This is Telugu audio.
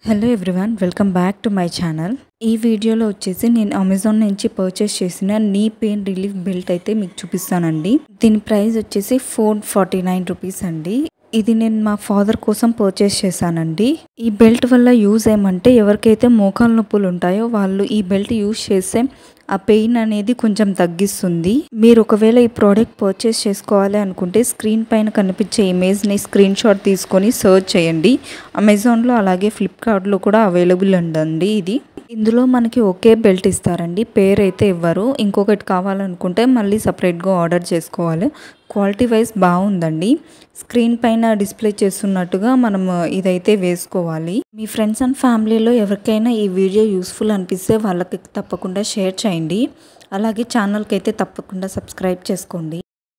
hello everyone welcome back to my channel ఈ వీడియోలో వచ్చేసి నేను అమెజాన్ నుంచి పర్చేస్ చేసిన నీ పెయిన్ రిలీఫ్ బెల్ట్ అయితే మీకు చూపిస్తానండి దీని ప్రైస్ వచ్చేసి ఫోర్ ఫార్టీ నైన్ రూపీస్ అండి ఇది నేను మా ఫాదర్ కోసం పర్చేస్ చేశానండి ఈ బెల్ట్ వల్ల యూజ్ ఏమంటే ఎవరికైతే మోకాలు నొప్పులు ఉంటాయో వాళ్ళు ఈ బెల్ట్ యూజ్ చేస్తే ఆ పెయిన్ అనేది కొంచెం తగ్గిస్తుంది మీరు ఒకవేళ ఈ ప్రోడక్ట్ పర్చేస్ చేసుకోవాలి అనుకుంటే స్క్రీన్ పైన కనిపించే ఇమేజ్ని స్క్రీన్ షాట్ తీసుకొని సర్చ్ చేయండి అమెజాన్లో అలాగే ఫ్లిప్కార్ట్లో కూడా అవైలబుల్ ఉందండి ఇది ఇందులో మనకి ఒకే బెల్ట్ ఇస్తారండి పేరు అయితే ఇవ్వరు ఇంకొకటి కావాలనుకుంటే మళ్ళీ సపరేట్గా ఆర్డర్ చేసుకోవాలి క్వాలిటీ వైజ్ బాగుందండి స్క్రీన్ పైన డిస్ప్లే చేస్తున్నట్టుగా మనం ఇదైతే వేసుకోవాలి మీ ఫ్రెండ్స్ అండ్ ఫ్యామిలీలో ఎవరికైనా ఈ వీడియో యూస్ఫుల్ అనిపిస్తే వాళ్ళకి తప్పకుండా షేర్ చేయండి అలాగే ఛానల్కి అయితే తప్పకుండా సబ్స్క్రైబ్ చేసుకోండి